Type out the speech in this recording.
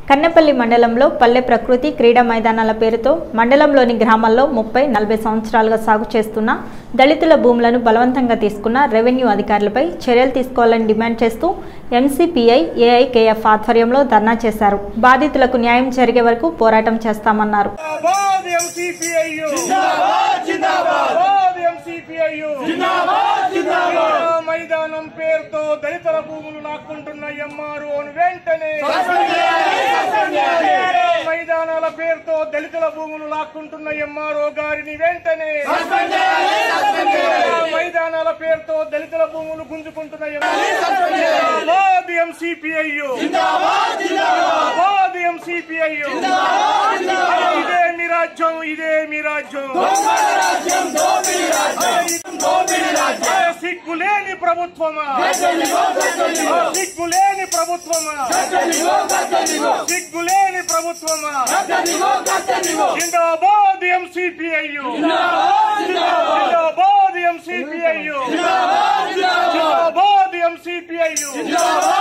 కన్నెపల్లి మండలంలో పల్లె ప్రకృతి క్రీడా మైదానాల పేరుతో మండలంలోని గ్రామాల్లో ముప్పై నలభై సంవత్సరాలుగా సాగు చేస్తున్న దళితుల భూములను బలవంతంగా తీసుకున్న రెవెన్యూ అధికారులపై చర్యలు తీసుకోవాలని డిమాండ్ చేస్తూ ఎంసీపీఐ ఏఐకేఎఫ్ ఆధ్వర్యంలో ధర్నా చేశారు బాధితులకు న్యాయం జరిగే వరకు పోరాటం చేస్తామన్నారు జిందాబాద్ ఎంసీపీఐయు జిందాబాద్ జిందాబాద్ ఎంసీపీఐయు జిందాబాద్ జిందాబాద్ మైదానం పేరుతో దళితుల భూములు లాక్కుంటున్న ఎంఆర్ఓను వెంటనే మైదానాల పేరుతో దళితుల భూములు లాక్కుంటున్న ఎంఆర్ఓ గారిని వెంటనే మైదానాల పేరుతో దళితుల భూములు గుంజుకుంటున్న జిందాబాద్ ఎంసీపీఐయు జిందాబాద్ ఎంసీపీఐయు ఇదే మీ రాజ్యం ఇదే మీ రాజ్యం సిగ్గులేని ప్రభుత్వమా సిగ్గులేని ప్రభుత్వమా సిగ్గులేని ప్రభుత్వమా జిందాబాద్ ఎంసీపీఐయు జిందాబాద్ ఎంసీపీఐయు జిందాబాద్ ఎంసీపీఐయు